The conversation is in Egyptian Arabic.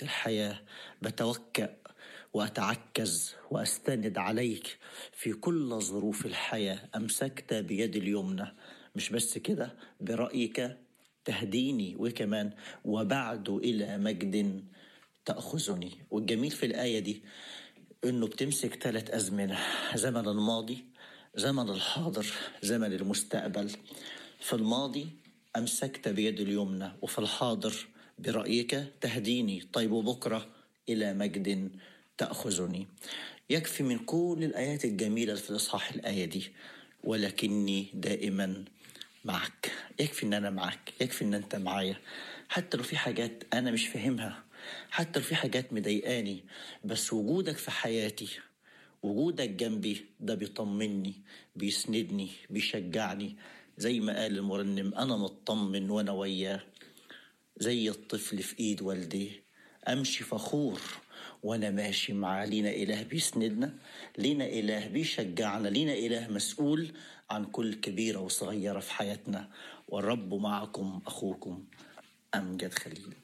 الحياة بتوكأ وأتعكز وأستند عليك في كل ظروف الحياة أمسكت بيد اليمنى مش بس كده برأيك تهديني وكمان وبعد إلى مجد تأخذني والجميل في الآية دي إنه بتمسك ثلاث أزمنة زمن الماضي زمن الحاضر زمن المستقبل في الماضي أمسكت بيد اليمنى وفي الحاضر برأيك تهديني طيب وبكرة إلى مجد تأخذني يكفي من كل الآيات الجميلة في الإصحاح الآية دي ولكني دائما معك يكفي ان انا معك يكفي ان انت معايا حتى لو في حاجات انا مش فاهمها حتى لو في حاجات مضايقاني بس وجودك في حياتي وجودك جنبي ده بيطمني بيسندني بيشجعني زي ما قال المرنم انا مطمن وانا وياه زي الطفل في ايد والديه امشي فخور وانا ماشي معاه لينا اله بيسندنا لينا اله بيشجعنا لينا اله مسؤول عن كل كبيره وصغيره في حياتنا والرب معكم اخوكم امجد خليل